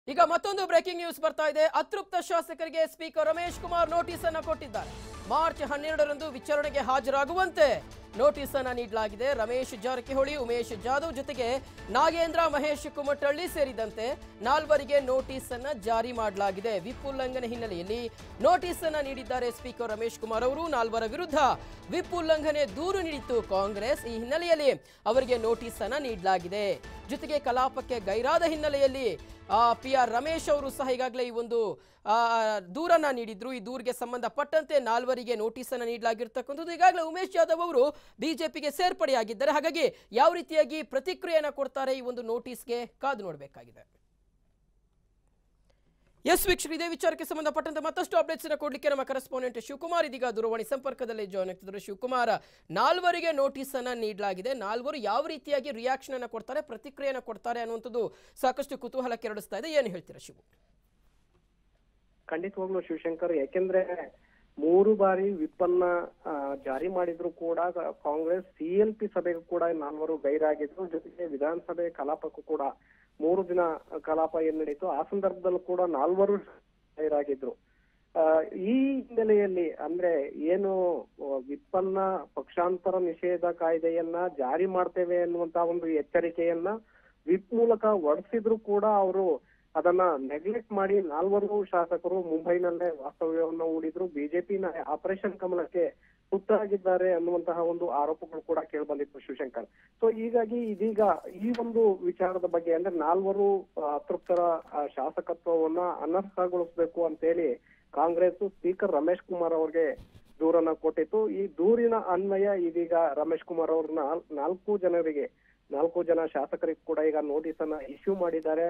ಈಗ ಮತ್ತೊಂದು breaking news ಬರ್ತಾ ಇದೆ ಅತೃಪ್ತ ಶಾಸಕರಿಗೆ ಸ್ಪೀಕರ್ ರಮೇಶ್ ಕುಮಾರ್ ನೋಟಿಸ್ ಅನ್ನ ಕೊಟ್ಟಿದ್ದಾರೆ ಮಾರ್ಚ್ ಹನ್ನೆರಡರಂದು ವಿಚಾರಣೆಗೆ ಹಾಜರಾಗುವಂತೆ ನೋಟಿಸ್ ಅನ್ನ ನೀಡಲಾಗಿದೆ ರಮೇಶ್ ಜಾರಕಿಹೊಳಿ ಉಮೇಶ್ ಜಾಧವ್ ಜೊತೆಗೆ ನಾಗೇಂದ್ರ ಮಹೇಶ್ ಕುಮಟಳ್ಳಿ ಸೇರಿದಂತೆ ನಾಲ್ವರಿಗೆ ನೋಟಿಸ್ ಅನ್ನ ಜಾರಿ ಮಾಡಲಾಗಿದೆ ವಿಪ್ ಉಲ್ಲಂಘನೆ ಹಿನ್ನೆಲೆಯಲ್ಲಿ ನೋಟಿಸ್ ಅನ್ನ ನೀಡಿದ್ದಾರೆ ಸ್ಪೀಕರ್ ರಮೇಶ್ ಕುಮಾರ್ ಅವರು ನಾಲ್ವರ ವಿರುದ್ಧ ವಿಪ್ ಉಲ್ಲಂಘನೆ ದೂರು ನೀಡಿತ್ತು ಕಾಂಗ್ರೆಸ್ ಈ ಹಿನ್ನೆಲೆಯಲ್ಲಿ ಅವರಿಗೆ ನೋಟಿಸ್ ಅನ್ನ ನೀಡಲಾಗಿದೆ ಜೊತೆಗೆ ಕಲಾಪಕ್ಕೆ ಗೈರಾದ ಹಿನ್ನೆಲೆಯಲ್ಲಿ ಪಿ ಆರ್ ರಮೇಶ್ ಅವರು ಸಹ ಈಗಾಗಲೇ ಈ ಒಂದು ಆ, ದೂರನ್ನ ನೀಡಿದ್ರು ಈ ದೂರಿಗೆ ಸಂಬಂಧಪಟ್ಟಂತೆ ನಾಲ್ವರಿಗೆ ನೋಟಿಸ್ ಅನ್ನ ನೀಡಲಾಗಿರ್ತಕ್ಕಂಥದ್ದು ಈಗಾಗಲೇ ಉಮೇಶ್ ಜಾಧವ್ ಅವರು ಬಿಜೆಪಿಗೆ ಸೇರ್ಪಡೆಯಾಗಿದ್ದಾರೆ ಹಾಗಾಗಿ ಯಾವ ರೀತಿಯಾಗಿ ಪ್ರತಿಕ್ರಿಯೆಯನ್ನ ಕೊಡ್ತಾರೆ ಈ ಒಂದು ನೋಟಿಸ್ಗೆ ಕಾದು ನೋಡಬೇಕಾಗಿದೆ ಎಸ್ ವೀಕ್ಷಕರು ಇದೇ ವಿಚಾರಕ್ಕೆ ಸಂಬಂಧಪಟ್ಟಂತೆ ಮತ್ತಷ್ಟು ಅಪ್ಡೇಟ್ಸ್ ಅನ್ನ ಕೊಡ್ಲಿಕ್ಕೆ ನಮ್ಮ ಕರೆಸ್ಪಾಂಡೆಂಟ್ ಶಿವಕುಮಾರ್ ಇದೀಗ ದೂರವಾಣಿ ಸಂಪರ್ಕದಲ್ಲಿ ಜಾಯ್ನ್ ಆಗ್ತಿದ್ದಾರೆ ಶಿವಕುಮಾರ್ ನಾಲ್ವರಿಗೆ ನೋಟಿಸ್ ಅನ್ನ ನೀಡಲಾಗಿದೆ ನಾಲ್ವರು ಯಾವ ರೀತಿಯಾಗಿ ರಿಯಾಕ್ಷನ್ ಅನ್ನ ಕೊಡ್ತಾರೆ ಪ್ರತಿಕ್ರಿಯೆಯನ್ನ ಕೊಡ್ತಾರೆ ಅನ್ನುವಂಥದ್ದು ಸಾಕಷ್ಟು ಕುತೂಹಲ ಕೆರಳಿಸ್ತಾ ಇದೆ ಏನು ಹೇಳ್ತೀರಾ ಶಿವು ಖಂಡಿತವಾಗ್ಲೂ ಶಿವಶಂಕರ್ ಯಾಕೆಂದ್ರೆ ಮೂರು ಬಾರಿ ವಿಪ್ಪನ್ನ ಆ, ಜಾರಿ ಮಾಡಿದ್ರು ಕೂಡ ಕಾಂಗ್ರೆಸ್ ಸಿಎಲ್ಪಿ ಸಭೆಗೂ ಕೂಡ ನಾಲ್ವರು ಗೈರಾಗಿದ್ರು ಜೊತೆಗೆ ವಿಧಾನಸಭೆ ಕಲಾಪಕ್ಕೂ ಕೂಡ ಮೂರು ದಿನ ಕಲಾಪ ಏನ್ ನಡೀತು ಆ ಸಂದರ್ಭದಲ್ಲೂ ಕೂಡ ನಾಲ್ವರು ಗೈರಾಗಿದ್ರು ಆ, ಈ ಹಿನ್ನೆಲೆಯಲ್ಲಿ ಅಂದ್ರೆ ಏನು ಆ, ವಿಪ್ಪನ್ನ ಪಕ್ಷಾಂತರ ನಿಷೇಧ ಕಾಯ್ದೆಯನ್ನ ಜಾರಿ ಮಾಡ್ತೇವೆ ಅನ್ನುವಂತ ಒಂದು ಎಚ್ಚರಿಕೆಯನ್ನ ವಿಪ್ ಮೂಲಕ ಹೊರಡಿಸಿದ್ರು ಕೂಡ ಅವರು ಅದನ್ನ ನೆಗ್ಲೆಕ್ಟ್ ಮಾಡಿ ನಾಲ್ವರು ಶಾಸಕರು ಮುಂಬೈನಲ್ಲೇ ವಾಸ್ತವ್ಯವನ್ನ ಹೂಡಿದ್ರು ಬಿಜೆಪಿನ ಆಪರೇಷನ್ ಕಮಲಕ್ಕೆ ತುತ್ತಾಗಿದ್ದಾರೆ ಅನ್ನುವಂತಹ ಒಂದು ಆರೋಪಗಳು ಕೂಡ ಕೇಳ್ಬಂದಿತ್ತು ಶಿವಶಂಕರ್ ಸೊ ಹೀಗಾಗಿ ಇದೀಗ ಈ ಒಂದು ವಿಚಾರದ ಬಗ್ಗೆ ಅಂದ್ರೆ ನಾಲ್ವರು ಆ, ಅತೃಪ್ತರ ಆ, ಶಾಸಕತ್ವವನ್ನ ಅನರ್ಹಗೊಳಿಸಬೇಕು ಅಂತೇಳಿ ಕಾಂಗ್ರೆಸ್ ಸ್ಪೀಕರ್ ರಮೇಶ್ ಕುಮಾರ್ ಅವ್ರಿಗೆ ದೂರನ್ನ ಕೊಟ್ಟಿತ್ತು ಈ ದೂರಿನ ಅನ್ವಯ ಇದೀಗ ರಮೇಶ್ ಕುಮಾರ್ ಅವ್ರನ್ನ ನಾಲ್ಕು ಜನರಿಗೆ ನಾಲ್ಕು ಜನ ಶಾಸಕರಿಗೆ ಕೂಡ ಈಗ ನೋಟಿಸ್ ಅನ್ನ ಇಶ್ಯೂ ಮಾಡಿದ್ದಾರೆ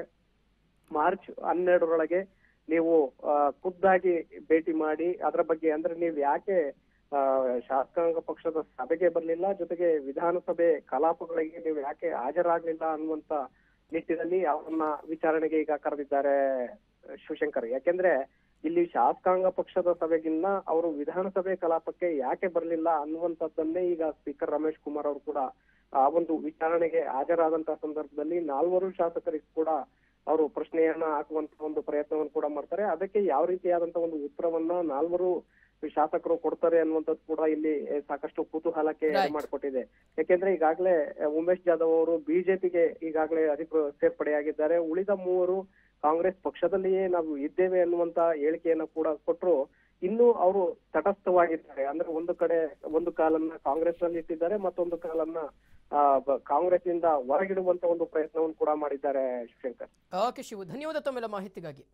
ಮಾರ್ಚ್ ಹನ್ನೆರಡರೊಳಗೆ ನೀವು ಆ, ಖುದ್ದಾಗಿ ಭೇಟಿ ಮಾಡಿ ಅದರ ಬಗ್ಗೆ ಅಂದ್ರೆ ನೀವು ಯಾಕೆ ಆ, ಶಾಸಕಾಂಗ ಪಕ್ಷದ ಸಭೆಗೆ ಬರಲಿಲ್ಲ ಜೊತೆಗೆ ವಿಧಾನಸಭೆ ಕಲಾಪಗಳಿಗೆ ನೀವು ಯಾಕೆ ಹಾಜರಾಗ್ಲಿಲ್ಲ ಅನ್ನುವಂತ ನಿಟ್ಟಿನಲ್ಲಿ ಅವರನ್ನ ವಿಚಾರಣೆಗೆ ಈಗ ಕರೆದಿದ್ದಾರೆ ಶಿವಶಂಕರ್ ಯಾಕೆಂದ್ರೆ ಇಲ್ಲಿ ಶಾಸಕಾಂಗ ಪಕ್ಷದ ಸಭೆಗಿನ್ನ ಅವರು ವಿಧಾನಸಭೆ ಕಲಾಪಕ್ಕೆ ಯಾಕೆ ಬರಲಿಲ್ಲ ಅನ್ನುವಂಥದ್ದನ್ನೇ ಈಗ ಸ್ಪೀಕರ್ ರಮೇಶ್ ಕುಮಾರ್ ಅವರು ಕೂಡ ಆ ಒಂದು ವಿಚಾರಣೆಗೆ ಹಾಜರಾದಂತಹ ಸಂದರ್ಭದಲ್ಲಿ ನಾಲ್ವರು ಶಾಸಕರಿಗೆ ಕೂಡ ಅವರು ಪ್ರಶ್ನೆಯನ್ನ ಹಾಕುವಂತ ಒಂದು ಪ್ರಯತ್ನವನ್ನು ಕೂಡ ಮಾಡ್ತಾರೆ ಅದಕ್ಕೆ ಯಾವ ರೀತಿಯಾದಂತ ಒಂದು ಉತ್ತರವನ್ನ ನಾಲ್ವರು ಶಾಸಕರು ಕೊಡ್ತಾರೆ ಅನ್ನುವಂಥದ್ದು ಕೂಡ ಇಲ್ಲಿ ಸಾಕಷ್ಟು ಕುತೂಹಲಕ್ಕೆ ಎಡೆ Right. ಮಾಡಿಕೊಟ್ಟಿದೆ ಯಾಕೆಂದ್ರೆ ಈಗಾಗಲೇ ಉಮೇಶ್ ಜಾಧವ್ ಅವರು ಬಿಜೆಪಿಗೆ ಈಗಾಗಲೇ ಅಧಿಕೃತ ಸೇರ್ಪಡೆಯಾಗಿದ್ದಾರೆ ಉಳಿದ ಮೂವರು ಕಾಂಗ್ರೆಸ್ ಪಕ್ಷದಲ್ಲಿಯೇ ನಾವು ಇದ್ದೇವೆ ಅನ್ನುವಂತ ಹೇಳಿಕೆಯನ್ನ ಕೂಡ ಕೊಟ್ಟರು ಇನ್ನು ಅವರು ತಟಸ್ಥವಾಗಿದ್ದಾರೆ ಅಂದ್ರೆ ಒಂದು ಕಡೆ ಒಂದು ಕಾಲನ್ನ ಕಾಂಗ್ರೆಸ್ ನಲ್ಲಿ ಇಟ್ಟಿದ್ದಾರೆ ಮತ್ತೊಂದು ಕಾಲನ್ನ ಆ, ಬ- ಕಾಂಗ್ರೆಸ್ ನಿಂದ ಹೊರಗಿಡುವಂತ ಒಂದು ಪ್ರಯತ್ನವನ್ನು ಕೂಡ ಮಾಡಿದ್ದಾರೆ ಶಿವಶಂಕರ್ ಓಕೆ ಶಿವು ಧನ್ಯವಾದ ತಮ್ಮೆಲ್ಲ ಮಾಹಿತಿಗಾಗಿ